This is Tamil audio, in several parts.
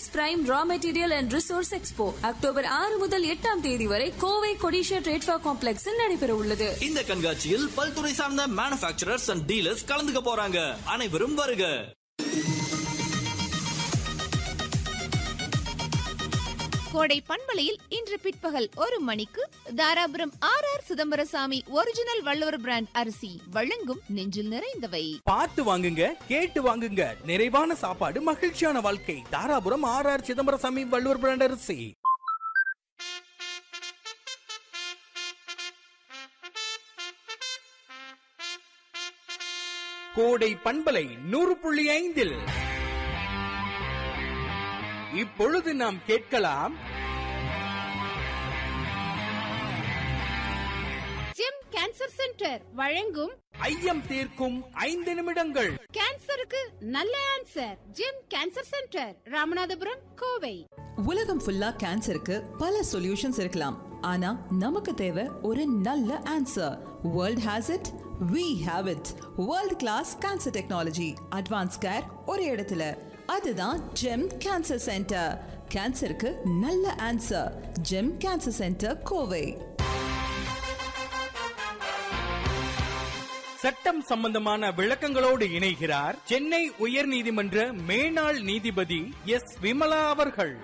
TMX prime raw material and resource expo October ஆறு முதல் எட்டாம் தேதி வரை கோவை கொடிஷா ட்ரேட்ஃபா காம்ப்ளெக்ஸில் நடைபெற உள்ளது இந்த கண்காட்சியில் பல்துறை சார்ந்த மேனுபேக்சரர்ஸ் அண்ட் டீலர்ஸ் கலந்துக்க போறாங்க அனைவரும் வருக கோடை பண்பலையில் இன்று பிற்பகல் ஒரு மணிக்கு Dharapuram R R Chidambarasamy original Valluvar brand அரிசி வழங்கும் நெஞ்சில் நிறைந்தவை பார்த்து வாங்குங்க கேட்டு வாங்குங்க நிறைவான சாப்பாடு மகிழ்ச்சியான வாழ்க்கை Dharapuram R R Chidambarasamy Valluvar brand அரிசி கோடை பண்பலை நூறு புள்ளி ஐந்தில் இப்பொழுது நாம் கேட்கலாம் ஜெம் கேன்சர் சென்டர் வழங்கும் ஐயம் தீர்க்கும் ஐந்து நிமிடங்கள் கேன்சருக்கு நல்ல answer Gem cancer centre Ramanathapuram Kovai உலகம் ஃபுல்லா கேன்சருக்கு பல சொல்யூஷன்ஸ் இருக்கலாம் ஆனா நமக்கு தேவை ஒரு நல்ல answer world has it we have it world class cancer technology advance care ஒரு இடத்துல அதுதான் ஜெம் கேன்சர் சென்டர் கேன்சருக்கு நல்ல answer Gem cancer centre Kovai சட்டம் சம்பந்தமான விளக்கங்களோடு இணைகிறார் சென்னை உயர்நீதிமன்ற மேனாள் நீதிபதி எஸ் விமலா அவர்கள்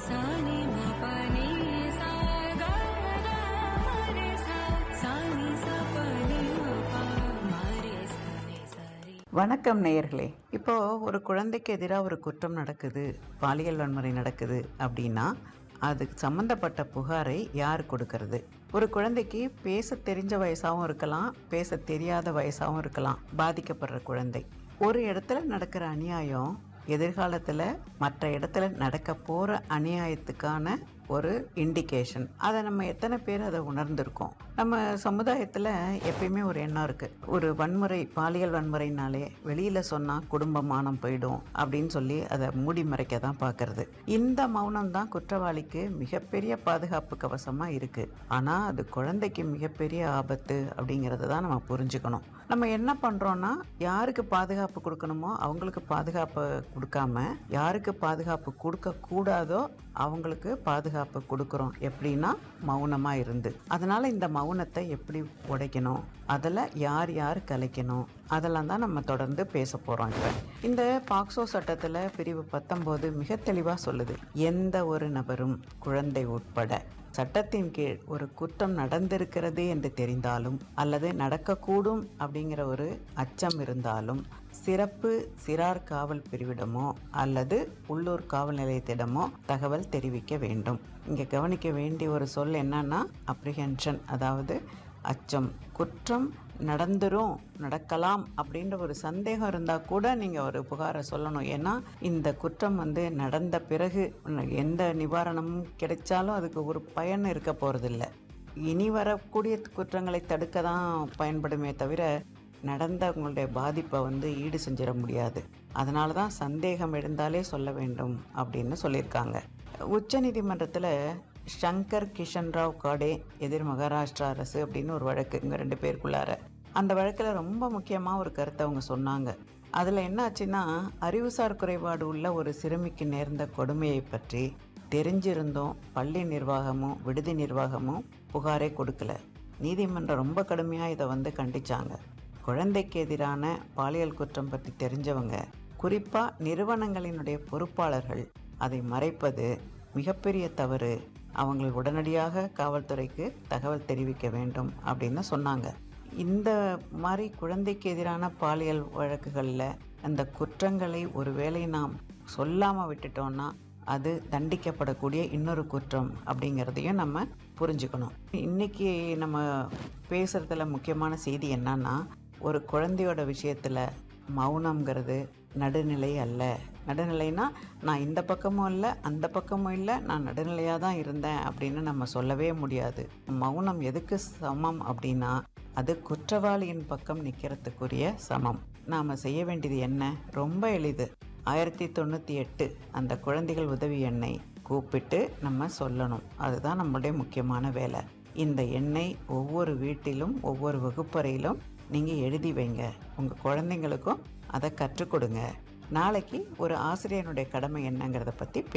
வணக்கம் நேயர்களே இப்போ ஒரு குழந்தைக்கு எதிராக ஒரு குற்றம் நடக்குது பாலியல் வன்முறை நடக்குது அப்படின்னா அதுக்கு சம்பந்தப்பட்ட புகாரை யார் கொடுக்கறது ஒரு குழந்தைக்கு பேச தெரிஞ்ச வயசாகவும் இருக்கலாம் பேச தெரியாத வயசாகவும் இருக்கலாம் பாதிக்கப்படுற குழந்தை ஒரு இடத்துல நடக்கிற அநியாயம் எதிர்காலத்தில் மற்ற இடத்துல நடக்க போகிற அநியாயத்துக்கான ஒரு இண்டிகேஷன் அதை நம்ம எத்தனை பேர் அதை உணர்ந்திருக்கோம் நம்ம சமுதாயத்தில் எப்பயுமே ஒரு எண்ணம் இருக்குது ஒரு வன்முறை பாலியல் வன்முறைனாலே வெளியில் சொன்னால் குடும்ப மானம் போயிடும் அப்படின்னு சொல்லி அதை மூடி மறைக்க தான் பார்க்கறது இந்த மௌனம் தான் குற்றவாளிக்கு மிகப்பெரிய பாதுகாப்பு கவசமாக இருக்குது ஆனால் அது குழந்தைக்கு மிகப்பெரிய ஆபத்து அப்படிங்கிறத தான் நம்ம புரிஞ்சுக்கணும் நம்ம என்ன பண்ணுறோன்னா யாருக்கு பாதுகாப்பு கொடுக்கணுமோ அவங்களுக்கு பாதுகாப்பு கொடுக்காம யாருக்கு பாதுகாப்பு கொடுக்க கூடாதோ அவங்களுக்கு பாதுகாப்பு கொடுக்குறோம் எப்படின்னா மௌனமாக இருந்து அதனால இந்த மௌனத்தை எப்படி உடைக்கணும் அதில் யார் யார் கலைக்கணும் அதெல்லாம் தான் நம்ம தொடர்ந்து பேச போகிறோம் இப்போ இந்த பாக்ஸோ சட்டத்தில் பிரிவு பத்தொம்போது மிக தெளிவாக சொல்லுது எந்த ஒரு நபரும் குழந்தை உட்பட சட்டத்தின் கீழ் ஒரு குற்றம் நடந்திருக்கிறது என்று தெரிந்தாலும் அல்லது நடக்கக்கூடும் அப்படிங்கிற ஒரு அச்சம் இருந்தாலும் சிறப்பு சிறார் காவல் பிரிவிடமோ அல்லது உள்ளூர் காவல் நிலையத்திடமோ தகவல் தெரிவிக்க வேண்டும் இங்கே கவனிக்க வேண்டிய ஒரு சொல் என்னன்னா அப்ரிஹென்ஷன் அதாவது அச்சம் குற்றம் நடந்துரும் நடக்கலாம் அப்படின்ற ஒரு சந்தேகம் இருந்தால் கூட நீங்கள் ஒரு புகாரை சொல்லணும் ஏன்னா இந்த குற்றம் வந்து நடந்த பிறகு எந்த நிவாரணமும் கிடைச்சாலும் அதுக்கு ஒரு பயன் இருக்க போகிறதில்ல இனி வரக்கூடிய குற்றங்களை தடுக்க தான் பயன்படுமே தவிர நடந்தவங்களுடைய பாதிப்பை வந்து ஈடு செஞ்சிட முடியாது அதனால தான் சந்தேகம் எழுந்தாலே சொல்ல வேண்டும் அப்படின்னு சொல்லியிருக்காங்க உச்சநீதிமன்றத்தில் ஷங்கர் கிஷன் ராவ் காடே எதிர் மகாராஷ்டிரா அரசு அப்படின்னு ஒரு வழக்கு இங்கே ரெண்டு பேருக்குள்ளார அந்த வழக்கில் ரொம்ப முக்கியமாக ஒரு கருத்தை அவங்க சொன்னாங்க அதில் என்ன ஆச்சுன்னா அறிவுசார் குறைபாடு உள்ள ஒரு சிறுமிக்கு நேர்ந்த கொடுமையை பற்றி தெரிஞ்சிருந்தோம் பள்ளி நிர்வாகமும் விடுதி நிர்வாகமும் புகாரே கொடுக்கல நீதிமன்றம் ரொம்ப கடுமையாக இதை வந்து கண்டிச்சாங்க குழந்தைக்கு எதிரான பாலியல் குற்றம் பற்றி தெரிஞ்சவங்க குறிப்பாக நிறுவனங்களினுடைய பொறுப்பாளர்கள் அதை மறைப்பது மிகப்பெரிய தவறு அவங்களை உடனடியாக காவல்துறைக்கு தகவல் தெரிவிக்க வேண்டும் அப்படின்னு சொன்னாங்க இந்த மாதிரி குழந்தைக்கு எதிரான பாலியல் வழக்குகளில் அந்த குற்றங்களை ஒருவேளை நாம் சொல்லாமல் விட்டுட்டோம்னா அது தண்டிக்கப்படக்கூடிய இன்னொரு குற்றம் அப்படிங்கிறதையும் நம்ம புரிஞ்சுக்கணும் இன்னைக்கு நம்ம பேசுகிறதுல முக்கியமான செய்தி என்னன்னா ஒரு குழந்தையோட விஷயத்தில் மௌனம்ங்கிறது நடுநிலை அல்ல நடுநிலைனா நான் இந்த பக்கமும் இல்லை அந்த பக்கமும் இல்லை நான் நடுநிலையாக தான் இருந்தேன் அப்படின்னு நம்ம சொல்லவே முடியாது மௌனம் எதுக்கு சமம் அப்படின்னா அது குற்றவாளியின் பக்கம் நிற்கிறதுக்குரிய சமம் நாம் செய்ய வேண்டியது என்ன ரொம்ப எளிது ஆயிரத்தி தொண்ணூற்றி எட்டு அந்த குழந்தைகள் உதவி எண்ணை கூப்பிட்டு நம்ம சொல்லணும் அதுதான் நம்மளுடைய முக்கியமான வேலை இந்த எண்ணை ஒவ்வொரு வீட்டிலும் ஒவ்வொரு வகுப்பறையிலும் நீங்கள் எழுதி வைங்க உங்கள் குழந்தைங்களுக்கும் அதை கற்றுக் கொடுங்க நாளைக்கு ஒரு ஆசிரியனுடைய கடமை என்னங்கிறத பற்றி